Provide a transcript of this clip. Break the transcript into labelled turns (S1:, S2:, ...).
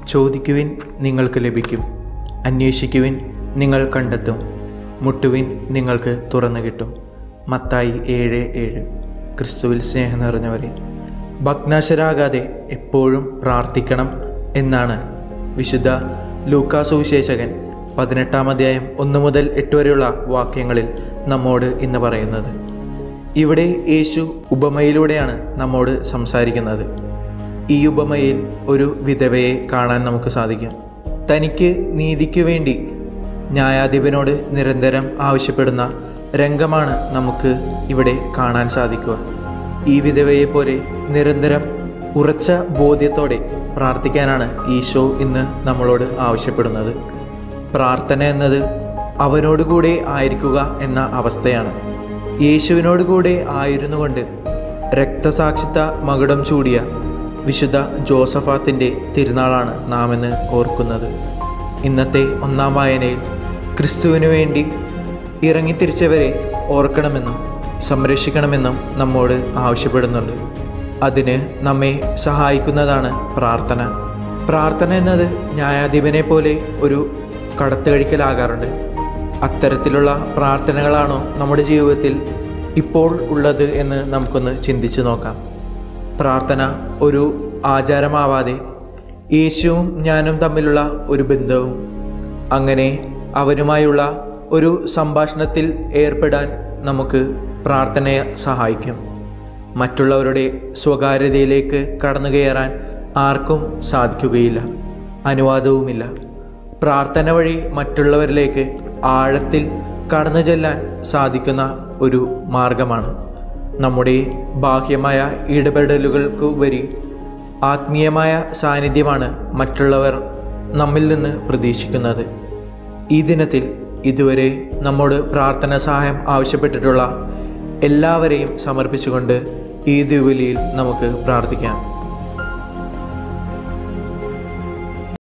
S1: ചോദിക്കുവിൻ നിങ്ങൾക്ക് ലഭിക്കും അന്വേഷിക്കുവിൻ നിങ്ങൾ കണ്ടെത്തും മുട്ടുവിൻ നിങ്ങൾക്ക് തുറന്നു കിട്ടും മത്തായി ഏഴ് ഏഴ് ക്രിസ്തുവിൽ സ്നേഹം നിറഞ്ഞവരെ ഭഗ്നാശരാകാതെ എപ്പോഴും പ്രാർത്ഥിക്കണം എന്നാണ് വിശുദ്ധ ലൂക്കാ സുവിശേഷകൻ പതിനെട്ടാം അധ്യായം ഒന്ന് മുതൽ എട്ട് വരെയുള്ള വാക്യങ്ങളിൽ നമ്മോട് ഇന്ന് പറയുന്നത് ഇവിടെ യേശു ഉപമയിലൂടെയാണ് നമ്മോട് സംസാരിക്കുന്നത് ഈ ഉപമയിൽ ഒരു വിധവയെ കാണാൻ നമുക്ക് സാധിക്കും തനിക്ക് നീതിക്ക് വേണ്ടി ന്യായാധിപനോട് നിരന്തരം ആവശ്യപ്പെടുന്ന രംഗമാണ് നമുക്ക് ഇവിടെ കാണാൻ സാധിക്കുക ഈ വിധവയെ പോലെ നിരന്തരം ഉറച്ച ബോധ്യത്തോടെ പ്രാർത്ഥിക്കാനാണ് ഈശോ ഇന്ന് നമ്മളോട് ആവശ്യപ്പെടുന്നത് പ്രാർത്ഥന എന്നത് അവനോട് കൂടെ ആയിരിക്കുക എന്ന അവസ്ഥയാണ് യേശുവിനോട് കൂടെ ആയിരുന്നു കൊണ്ട് രക്തസാക്ഷിത്വ മകുടം ചൂടിയ വിശുദ്ധ ജോസഫാത്തിൻ്റെ തിരുനാളാണ് നാം ഇന്ന് ഓർക്കുന്നത് ഇന്നത്തെ ഒന്നാം വായനയിൽ ക്രിസ്തുവിനു വേണ്ടി ഇറങ്ങിത്തിരിച്ചവരെ ഓർക്കണമെന്നും സംരക്ഷിക്കണമെന്നും നമ്മോട് ആവശ്യപ്പെടുന്നുണ്ട് അതിന് നമ്മെ സഹായിക്കുന്നതാണ് പ്രാർത്ഥന പ്രാർത്ഥന എന്നത് ന്യായാധിപനെ പോലെ ഒരു കടത്തുകഴിക്കലാകാറുണ്ട് അത്തരത്തിലുള്ള പ്രാർത്ഥനകളാണോ നമ്മുടെ ജീവിതത്തിൽ ഇപ്പോൾ ഉള്ളത് എന്ന് നമുക്കൊന്ന് ചിന്തിച്ചു നോക്കാം പ്രാർത്ഥന ഒരു ആചാരമാവാതെ യേശുവും ഞാനും തമ്മിലുള്ള ഒരു ബന്ധവും അങ്ങനെ അവനുമായുള്ള ഒരു സംഭാഷണത്തിൽ ഏർപ്പെടാൻ നമുക്ക് പ്രാർത്ഥനയെ സഹായിക്കും മറ്റുള്ളവരുടെ സ്വകാര്യതയിലേക്ക് കടന്നു കയറാൻ ആർക്കും സാധിക്കുകയില്ല അനുവാദവുമില്ല പ്രാർത്ഥന വഴി മറ്റുള്ളവരിലേക്ക് ആഴത്തിൽ കടന്നു ചെല്ലാൻ സാധിക്കുന്ന ഒരു മാർഗമാണ് നമ്മുടെ ബാഹ്യമായ ഇടപെടലുകൾക്കുപരി ആത്മീയമായ സാന്നിധ്യമാണ് മറ്റുള്ളവർ നമ്മിൽ നിന്ന് പ്രതീക്ഷിക്കുന്നത് ഈ ദിനത്തിൽ ഇതുവരെ നമ്മോട് പ്രാർത്ഥന സഹായം ആവശ്യപ്പെട്ടിട്ടുള്ള എല്ലാവരെയും സമർപ്പിച്ചുകൊണ്ട് ഈ ദിവലിയിൽ നമുക്ക് പ്രാർത്ഥിക്കാം